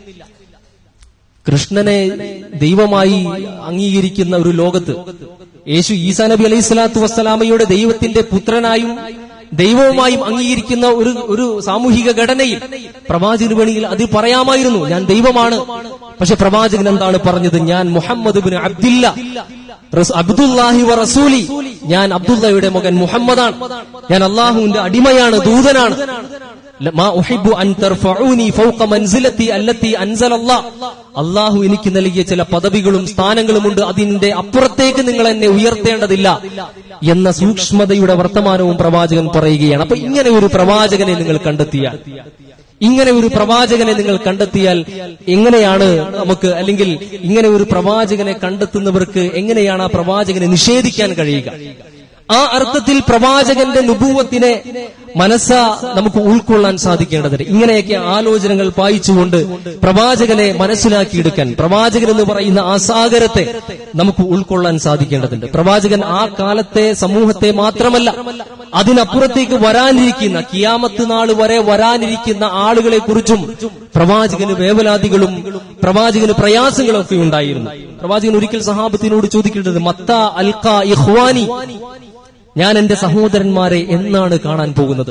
കൃഷ്ണനെ ദൈവമായി അംഗീകരിക്കുന്ന ഒരു ലോകത്ത് യേശു ഈസാ നബി അലൈഹി സ്വലാത്തു വസ്സലാമയുടെ ദൈവത്തിന്റെ പുത്രനായും ദൈവവുമായും അംഗീകരിക്കുന്ന ഒരു ഒരു സാമൂഹിക ഘടനയിൽ പ്രവാചകന് വേണമെങ്കിൽ അത് പറയാമായിരുന്നു ഞാൻ ദൈവമാണ് പക്ഷെ പ്രവാചകൻ എന്താണ് പറഞ്ഞത് ഞാൻ മുഹമ്മദ് ബിൻ അബ്ദില്ല റസ്- അബ്ദുല്ലാഹി വ റസൂലി ഞാൻ അബ്ദുള്ളയുടെ മകൻ മുഹമ്മദാണ് ഞാൻ അള്ളാഹുവിന്റെ അടിമയാണ് ദൂതനാണ് മാ ഉഹിബ്ബു അൻ തർഫഊനി ഫൗക മൻസിലത്തി അല്ലത്തി അൻസലല്ലാ അള്ളാഹു എനിക്ക് നൽകിയ ചില പദവികളും സ്ഥാനങ്ങളുമുണ്ട് അതിന്റെ അപ്പുറത്തേക്ക് നിങ്ങൾ എന്നെ ഉയർത്തേണ്ടതില്ല എന്ന സൂക്ഷ്മതയുടെ വർത്തമാനവും പ്രവാചകൻ പറയുകയാണ് അപ്പൊ ഇങ്ങനെ ഒരു പ്രവാചകനെ നിങ്ങൾ കണ്ടെത്തിയാൽ ഇങ്ങനെ ഒരു പ്രവാചകനെ നിങ്ങൾ കണ്ടെത്തിയാൽ എങ്ങനെയാണ് നമുക്ക് അല്ലെങ്കിൽ ഇങ്ങനെ ഒരു പ്രവാചകനെ കണ്ടെത്തുന്നവർക്ക് എങ്ങനെയാണ് ആ പ്രവാചകനെ നിഷേധിക്കാൻ കഴിയുക ആ അർത്ഥത്തിൽ പ്രവാചകന്റെ നുപൂവത്തിനെ മനസ്സ നമുക്ക് ഉൾക്കൊള്ളാൻ സാധിക്കേണ്ടതുണ്ട് ഇങ്ങനെയൊക്കെ ആലോചനകൾ പായിച്ചുകൊണ്ട് പ്രവാചകനെ മനസ്സിലാക്കിയെടുക്കാൻ പ്രവാചകൻ എന്ന് പറയുന്ന ആ സാഗരത്തെ നമുക്ക് ഉൾക്കൊള്ളാൻ സാധിക്കേണ്ടതുണ്ട് പ്രവാചകൻ ആ കാലത്തെ സമൂഹത്തെ മാത്രമല്ല അതിനപ്പുറത്തേക്ക് വരാനിരിക്കുന്ന കിയാമത്ത് നാൾ വരെ വരാനിരിക്കുന്ന ആളുകളെ കുറിച്ചും പ്രവാചകന് വേവലാതികളും പ്രവാചകന് പ്രയാസങ്ങളും ഒക്കെ ഉണ്ടായിരുന്നു പ്രവാചകൻ ഒരിക്കൽ സഹാബത്തിനോട് ചോദിക്കേണ്ടത് മത്ത അൽക്ക ഇഹ്വാനി ഞാൻ എന്റെ സഹോദരന്മാരെ എന്നാണ് കാണാൻ പോകുന്നത്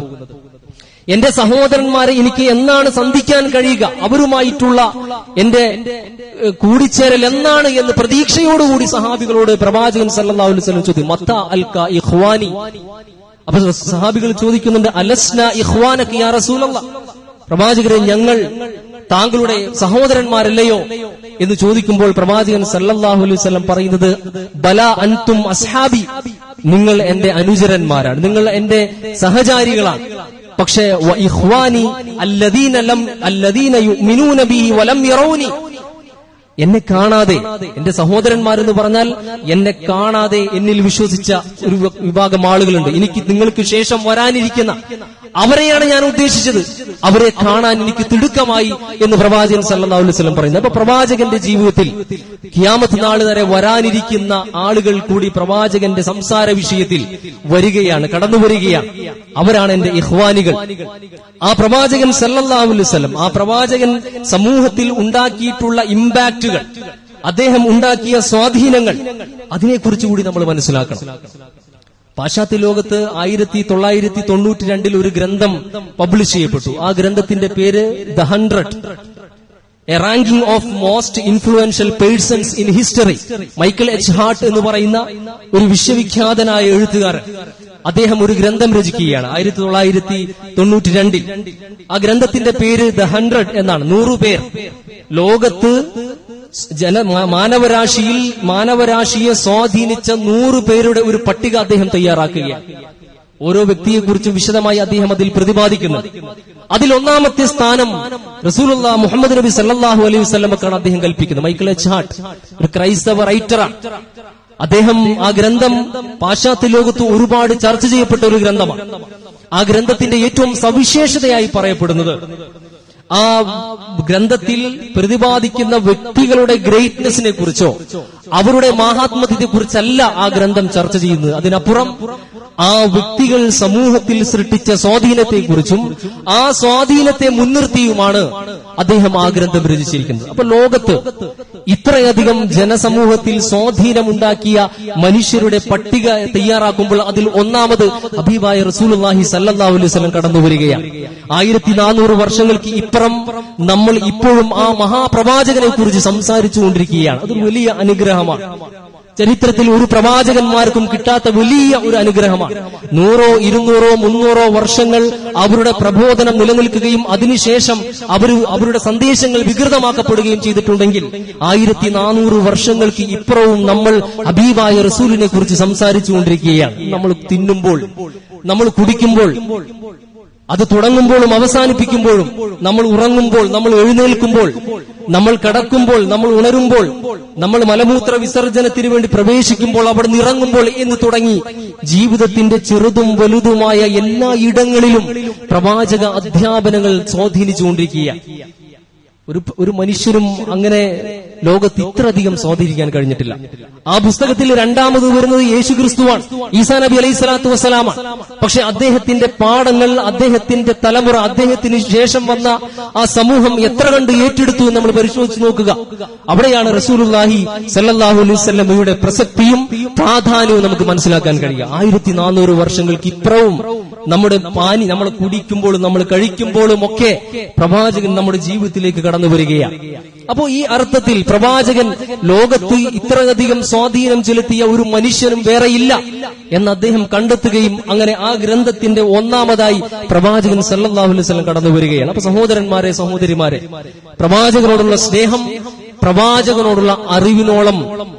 എന്റെ സഹോദരന്മാരെ എനിക്ക് എന്നാണ് സന്ധിക്കാൻ കഴിയുക അവരുമായിട്ടുള്ള എന്റെ ഏഹ്, കൂടിച്ചേരൽ എന്നാണ് എന്ന് പ്രതീക്ഷയോടുകൂടി സഹാബികളോട് പ്രവാചകൻ സല്ലല്ലാഹു അലൈഹി വസല്ലം ചോദ്യം മത്ത അൽക്ക ഇഖ്വാനി അപ്പൊ സഹാബികൾ ചോദിക്കുന്നുണ്ട് അലസ്ന ഇഖ്വാനക്ക് യാ റസൂലല്ലാ പ്രവാചകരെ ഞങ്ങൾ താങ്കളുടെ സഹോദരന്മാരല്ലയോ എന്ന് ചോദിക്കുമ്പോൾ പ്രവാചകൻ സല്ലല്ലാഹു അലൈഹി വസല്ലം പറയുന്നത് ബല അൻതും അസ്ഹാബി നിങ്ങൾ എന്റെ അനുചരന്മാരാണ് നിങ്ങൾ എന്റെ സഹചാരികളാണ് പക്ഷേ വ ഇഖ്വാനി അല്ലദീന ലം അല്ലദീന യുഅ്മിനൂന ബിഹി വലം യറൗനി എന്നെ കാണാതെ എന്റെ സഹോദരന്മാരെന്ന് പറഞ്ഞാൽ എന്നെ കാണാതെ എന്നിൽ വിശ്വസിച്ച ഒരു വ- വിഭാഗം ആളുകളുണ്ട് എനിക്ക് നിങ്ങൾക്ക് ശേഷം വരാനിരിക്കുന്ന അവരെയാണ് ഞാൻ ഉദ്ദേശിച്ചത് അവരെ കാണാൻ എനിക്ക് തിടുക്കമായി എന്ന് പ്രവാചകൻ സല്ലല്ലാഹു അലൈഹി വസല്ലം പറയുന്നത് അപ്പൊ പ്രവാചകന്റെ ജീവിതത്തിൽ കിയാമത്ത് നാൾ വരെ വരാനിരിക്കുന്ന ആളുകൾ കൂടി പ്രവാചകന്റെ സംസാര വിഷയത്തിൽ വരികയാണ് കടന്നു വരികയാണ് അവരാണ് എന്റെ ഇഹ്വാനികൾ ആ പ്രവാചകൻ സല്ലല്ലാഹു അലൈഹി വസല്ലം ആ പ്രവാചകൻ സമൂഹത്തിൽ ഉണ്ടാക്കിയിട്ടുള്ള ഇമ്പാക്റ്റുകൾ അദ്ദേഹം ഉണ്ടാക്കിയ സ്വാധീനങ്ങൾ അതിനെക്കുറിച്ച് കൂടി നമ്മൾ മനസ്സിലാക്കണം പാശ്ചാത്യ ലോകത്ത് ആയിരത്തി തൊള്ളായിരത്തി തൊണ്ണൂറ്റി രണ്ടിൽ ഒരു ഗ്രന്ഥം പബ്ലിഷ് ചെയ്യപ്പെട്ടു ആ ഗ്രന്ഥത്തിന്റെ പേര് the hundred a ranking of most influential persons in history Michael H Hart എന്ന് പറയുന്ന ഒരു വിശ്വവിഖ്യാതനായ എഴുത്തുകാരൻ അദ്ദേഹം ഒരു ഗ്രന്ഥം രചിക്കുകയാണ് ആയിരത്തി തൊള്ളായിരത്തി തൊണ്ണൂറ്റി രണ്ടിൽ ആ ഗ്രന്ഥത്തിന്റെ പേര് ദ ഹൺഡ്രഡ് എന്നാണ് നൂറു പേർ ലോകത്ത് ജന മാ- മാനവരാശിയിൽ മാനവരാശിയെ സ്വാധീനിച്ച നൂറ് പേരുടെ ഒരു പട്ടിക അദ്ദേഹം തയ്യാറാക്കുകയാണ് ഓരോ വ്യക്തിയെക്കുറിച്ചും വിശദമായി അദ്ദേഹം അതിൽ പ്രതിപാദിക്കുന്നു അതിൽ ഒന്നാമത്തെ സ്ഥാനം റസൂലുള്ള മുഹമ്മദ് നബി സല്ലല്ലാഹു അലൈഹി വസല്ലമക്കാണ് അദ്ദേഹം കൽപ്പിക്കുന്നത് മൈക്കിൾ എച്ച് ഹാർട്ട് ഒരു ക്രൈസ്തവ റൈറ്ററാണ് അദ്ദേഹം ആ ഗ്രന്ഥം പാശ്ചാത്യ ലോകത്ത് ഒരുപാട് ചർച്ച ചെയ്യപ്പെട്ട ഒരു ഗ്രന്ഥമാണ് ആ ഗ്രന്ഥത്തിന്റെ ഏറ്റവും സവിശേഷതയായി പറയപ്പെടുന്നത് ആ ഗ്രന്ഥത്തിൽ പ്രതിപാദിക്കുന്ന വ്യക്തികളുടെ ഗ്രേറ്റ്നെസിനെ കുറിച്ചോ അവരുടെ മഹാത്മത്യത്തെ കുറിച്ചല്ല ആ ഗ്രന്ഥം ചർച്ച ചെയ്യുന്നത് അതിനപ്പുറം ആ വ്യക്തികൾ സമൂഹത്തിൽ സൃഷ്ടിച്ച സ്വാധീനത്തെക്കുറിച്ചും ആ സ്വാധീനത്തെ മുൻനിർത്തിയുമാണ് അദ്ദേഹം ആ ഗ്രന്ഥം രചിച്ചിരിക്കുന്നത് അപ്പൊ ലോകത്ത് ഇത്രയധികം ജനസമൂഹത്തിൽ സ്വാധീനമുണ്ടാക്കിയ മനുഷ്യരുടെ പട്ടിക തയ്യാറാക്കുമ്പോൾ അതിൽ ഒന്നാമത് ഹബീബായ റസൂലുള്ളാഹി സല്ലല്ലാഹു അലൈഹി വസല്ലം കടന്നു വരികയാണ് ആയിരത്തി നാനൂറ് വർഷങ്ങൾക്ക് ഇപ്പുറം നമ്മൾ ഇപ്പോഴും ആ മഹാപ്രവാചകനെ കുറിച്ച് സംസാരിച്ചു കൊണ്ടിരിക്കുകയാണ് അതൊരു വലിയ അനുഗ്രഹമാണ് ചരിത്രത്തിൽ ഒരു പ്രവാചകന്മാർക്കും കിട്ടാത്ത വലിയ ഒരു അനുഗ്രഹമാണ് നൂറോ ഇരുന്നൂറോ മുന്നൂറോ വർഷങ്ങൾ അവരുടെ പ്രബോധനം നിലനിൽക്കുകയും അതിനുശേഷം അവർ അവരുടെ സന്ദേശങ്ങൾ വികൃതമാക്കപ്പെടുകയും ചെയ്തിട്ടുണ്ടെങ്കിൽ ആയിരത്തി നാനൂറ് വർഷങ്ങൾക്ക് ഇപ്പുറവും നമ്മൾ ഹബീബായ റസൂലിനെ കുറിച്ച് സംസാരിച്ചുകൊണ്ടിരിക്കുകയാണ് നമ്മൾ തിന്നുമ്പോൾ നമ്മൾ കുടിക്കുമ്പോൾ അത് തുടങ്ങുമ്പോഴും അവസാനിപ്പിക്കുമ്പോഴും നമ്മൾ ഉറങ്ങുമ്പോൾ നമ്മൾ എഴുന്നേൽക്കുമ്പോൾ നമ്മൾ കിടക്കുമ്പോൾ നമ്മൾ ഉണരുമ്പോൾ നമ്മൾ മലമൂത്ര വിസർജനത്തിന് വേണ്ടി പ്രവേശിക്കുമ്പോൾ അവിടെ നിറങ്ങുമ്പോൾ എന്ന് തുടങ്ങി ജീവിതത്തിന്റെ ചെറുതും വലുതുമായ എല്ലാ ഇടങ്ങളിലും പ്രവാചക അധ്യാപനങ്ങൾ സ്വാധീനിച്ചുകൊണ്ടിരിക്കുക ഒരു ഒരു മനുഷ്യരും അങ്ങനെ ലോകത്ത് ഇത്രയധികം സ്വാധീനിക്കാൻ കഴിഞ്ഞിട്ടില്ല ആ പുസ്തകത്തിൽ രണ്ടാമത് വരുന്നത് യേശു ക്രിസ്തുവാണ് ഈസാ നബി അലൈഹി സ്വലാത്തു വസ്സലാമാണ് പക്ഷെ അദ്ദേഹത്തിന്റെ പാഠങ്ങൾ അദ്ദേഹത്തിന്റെ തലമുറ അദ്ദേഹത്തിന് ശേഷം വന്ന ആ സമൂഹം എത്ര കണ്ട് ഏറ്റെടുത്തു എന്ന് നമ്മൾ പരിശോധിച്ച് നോക്കുക അവിടെയാണ് റസൂലുല്ലാഹി സല്ലല്ലാഹു അലൈഹി വസല്ലമയുടെ പ്രസക്തിയും പ്രാധാന്യവും നമുക്ക് മനസ്സിലാക്കാൻ കഴിയുക ആയിരത്തി നാനൂറ് വർഷങ്ങൾക്ക് ഇപ്പുറവും നമ്മുടെ പാനി നമ്മൾ കുടിക്കുമ്പോഴും നമ്മൾ കഴിക്കുമ്പോഴും ഒക്കെ പ്രവാചകൻ നമ്മുടെ ജീവിതത്തിലേക്ക് കടന്നു വരികയാണ് അപ്പോ ഈ അർത്ഥത്തിൽ പ്രവാചകൻ ലോകത്ത് ഇത്രയധികം സ്വാധീനം ചെലുത്തിയ ഒരു മനുഷ്യനും വേറെയില്ല എന്ന് അദ്ദേഹം കണ്ടെത്തുകയും അങ്ങനെ ആ ഗ്രന്ഥത്തിന്റെ ഒന്നാമതായി പ്രവാചകൻ സല്ലല്ലാഹു അലൈഹി വസല്ലം കടന്നു വരികയാണ് അപ്പൊ സഹോദരന്മാരെ സഹോദരിമാരെ പ്രവാചകനോടുള്ള സ്നേഹം പ്രവാചകനോടുള്ള അറിവിനോളം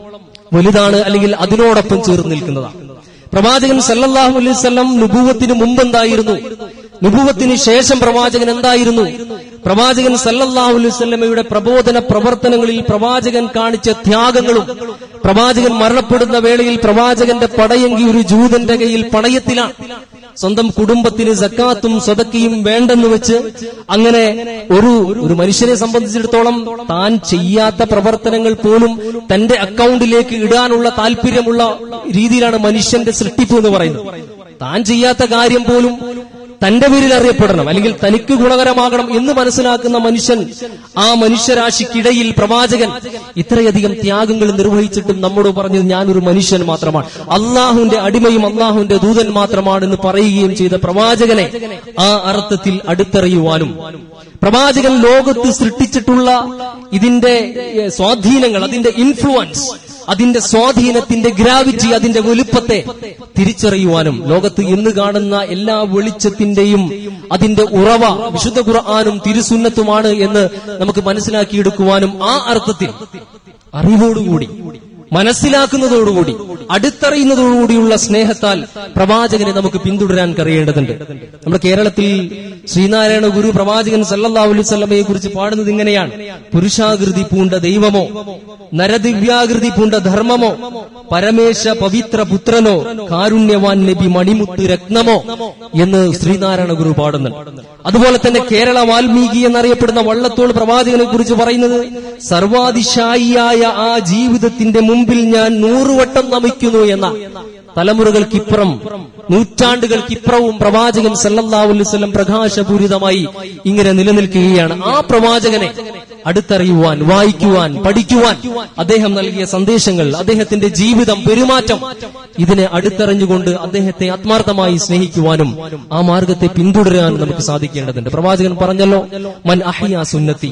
വലുതാണ് അല്ലെങ്കിൽ അതിനോടൊപ്പം ചേർന്ന് നിൽക്കുന്നതാണ് പ്രവാചകൻ സല്ലല്ലാഹു അലൈഹി വസല്ലം നുബൂവത്തിന് മുമ്പ് എന്തായിരുന്നു നുബൂവത്തിന് ശേഷം പ്രവാചകൻ എന്തായിരുന്നു പ്രവാചകൻ സല്ലല്ലാഹു അലൈഹി വസല്ലമയുടെ പ്രബോധന പ്രവർത്തനങ്ങളിൽ പ്രവാചകൻ കാണിച്ച ത്യാഗങ്ങളും പ്രവാചകൻ മരണപ്പെടുന്ന വേളയിൽ പ്രവാചകന്റെ പടയെങ്കി ഒരു ജൂതന്റെ കയ്യിൽ പണയത്തിലാണ് സ്വന്തം കുടുംബത്തിന് സക്കാത്തും സ്വതക്കയും വേണ്ടെന്ന് വെച്ച് അങ്ങനെ ഒരു ഒരു മനുഷ്യനെ സംബന്ധിച്ചിടത്തോളം താൻ ചെയ്യാത്ത പ്രവർത്തനങ്ങൾ പോലും തന്റെ അക്കൗണ്ടിലേക്ക് ഇടാനുള്ള താല്പര്യമുള്ള രീതിയിലാണ് മനുഷ്യന്റെ സൃഷ്ടിപ്പ് എന്ന് പറയുന്നത് താൻ ചെയ്യാത്ത കാര്യം പോലും തന്റെ പേരിൽ അറിയപ്പെടണം അല്ലെങ്കിൽ തനിക്ക് ഗുണകരമാകണം എന്ന് മനസ്സിലാക്കുന്ന മനുഷ്യൻ ആ മനുഷ്യരാശിക്കിടയിൽ പ്രവാചകൻ ഇത്രയധികം ത്യാഗങ്ങൾ നിർവഹിച്ചിട്ടും നമ്മോട് പറഞ്ഞത് ഞാനൊരു മനുഷ്യൻ മാത്രമാണ് അള്ളാഹുവിന്റെ അടിമയും അള്ളാഹുവിന്റെ ദൂതൻ മാത്രമാണ് എന്ന് പറയുകയും ചെയ്ത പ്രവാചകനെ ആ അർത്ഥത്തിൽ അടുത്തറിയുവാനും പ്രവാചകൻ ലോകത്ത് സൃഷ്ടിച്ചിട്ടുള്ള ഇതിന്റെ ഏഹ്, സ്വാധീനങ്ങൾ അതിന്റെ ഇൻഫ്ലുവൻസ് അതിന്റെ സ്വാധീനത്തിന്റെ ഗ്രാവിറ്റി അതിന്റെ വലുപ്പത്തെ തിരിച്ചറിയുവാനും ലോകത്ത് ഇന്ന് കാണുന്ന എല്ലാ വെളിച്ചത്തിന്റെയും അതിന്റെ ഉറവ വിശുദ്ധ ഖുർആാനും തിരുസുന്നത്തുമാണ് എന്ന് നമുക്ക് മനസ്സിലാക്കിയെടുക്കുവാനും ആ അർത്ഥത്തിൽ അറിവോടുകൂടി മനസ്സിലാക്കുന്നതോടുകൂടി അടുത്തറിയുന്നതോടുകൂടിയുള്ള സ്നേഹത്താൽ പ്രവാചകനെ നമുക്ക് പിന്തുടരാൻ കഴിയേണ്ടതുണ്ട് നമ്മുടെ കേരളത്തിൽ ശ്രീനാരായണ ഗുരു പ്രവാചകൻ സല്ലല്ലാഹു അലൈഹി വസല്ലമയെ കുറിച്ച് പാടുന്നത് ഇങ്ങനെയാണ് പുരുഷാകൃതി പൂണ്ട ദൈവമോ നരദിവ്യാകൃതി പൂണ്ട ധർമ്മമോ പരമേശ പവിത്ര പുത്രനോ കാരുണ്യവാൻ നബി മണിമുത്ത് രത്നമോ എന്ന് ശ്രീനാരായണ ഗുരു പാടുന്നുണ്ട് അതുപോലെ തന്നെ കേരള വാൽമീകി എന്നറിയപ്പെടുന്ന വള്ളത്തോൾ പ്രവാചകനെ കുറിച്ച് പറയുന്നത് സർവാതിശായിയായ ആ ജീവിതത്തിന്റെ മുമ്പിൽ ഞാൻ നൂറുവട്ടം നമിക്കുന്നു എന്ന തലമുറകൾക്കിപ്പുറം നൂറ്റാണ്ടുകൾക്കിപ്പുറവും പ്രവാചകൻ സല്ലല്ലാഹു അലൈഹി വസല്ലം പ്രകാശപൂരിതമായി ഇങ്ങനെ നിലനിൽക്കുകയാണ് ആ പ്രവാചകനെ അടുത്തറിയുവാൻ വായിക്കുവാൻ പഠിക്കുവാൻ അദ്ദേഹം നൽകിയ സന്ദേശങ്ങൾ അദ്ദേഹത്തിന്റെ ജീവിതം പെരുമാറ്റം ഇതിനെ അടുത്തറിഞ്ഞുകൊണ്ട് അദ്ദേഹത്തെ ആത്മാർത്ഥമായി സ്നേഹിക്കുവാനും ആ മാർഗത്തെ പിന്തുടരാൻ നമുക്ക് സാധിക്കേണ്ടതുണ്ട് പ്രവാചകൻ പറഞ്ഞല്ലോ മൻ അഹിയ സുന്നത്തി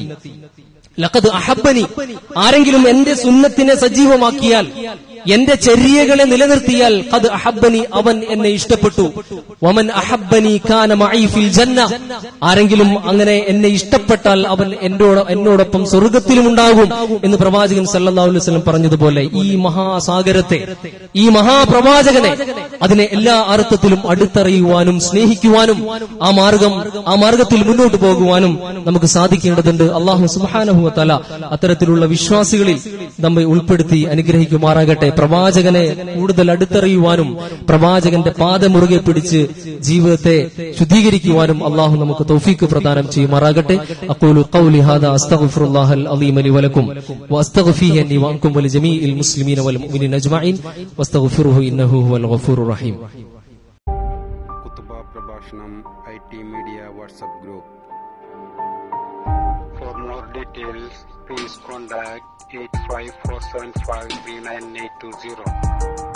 ലഖദ് അഹബ്ബനി ആരെങ്കിലും എന്റെ സുന്നത്തിനെ സജീവമാക്കിയാൽ എന്റെ ചര്യകളെ നിലനിർത്തിയാൽ ഖദ് അഹബ്ബനി അവൻ എന്നെ ഇഷ്ടപ്പെട്ടു വമൻ അഹബ്ബനി കാന മഈ ഫിൽ ജന്ന ആരെങ്കിലും അങ്ങനെ എന്നെ ഇഷ്ടപ്പെട്ടാൽ അവൻ എന്നോട് എന്നോടൊപ്പം സ്വർഗത്തിലും ഉണ്ടാകും എന്ന് പ്രവാചകൻ സല്ലല്ലാഹു അലൈഹി വസല്ലം പറഞ്ഞതുപോലെ ഈ മഹാസാഗരത്തെ ഈ മഹാപ്രവാചകനെ അതിനെ എല്ലാ അർത്ഥത്തിലും അടുത്തറിയുവാനും സ്നേഹിക്കുവാനും ആ മാർഗം ആ മാർഗത്തിൽ മുന്നോട്ട് പോകുവാനും നമുക്ക് സാധിക്കേണ്ടതുണ്ട് അള്ളാഹു സുബ്ഹാനഹു വതആല അത്തരത്തിലുള്ള വിശ്വാസികളിൽ നമ്മെ ഉൾപ്പെടുത്തി അനുഗ്രഹിക്കുമാറാകട്ടെ പ്രവാചകനെ കൂടുതൽ അടുത്തറിയുവാനും പ്രവാചകന്റെ പാദമുറുകെ പിടിച്ച് ജീവിതത്തെ ശുദ്ധീകരിക്കുവാനും അള്ളാഹു നമുക്ക് തൗഫീക്ക് പ്രദാനം ചെയ്യുമാറാകട്ടെ അഖൂലു ഖൗലി ഹാദാ അസ്തഗ്ഫിറുല്ലാഹൽ അലീം ലി വലക്കും വഅസ്തഗ്ഫീഹി അന്നി വഅൻകും വലിജമീഇൽ മുസ്ലിമീന വൽ മുഅ്മിനീന അജ്മഈൻ വസ്തഗ്ഫിറുഹു ഇന്നഹു ഹുവൽ ഗഫൂറുർ റഹീം കുത്തുബ പ്രഭാഷണം I T media WhatsApp group For more details, please contact 85475 39820.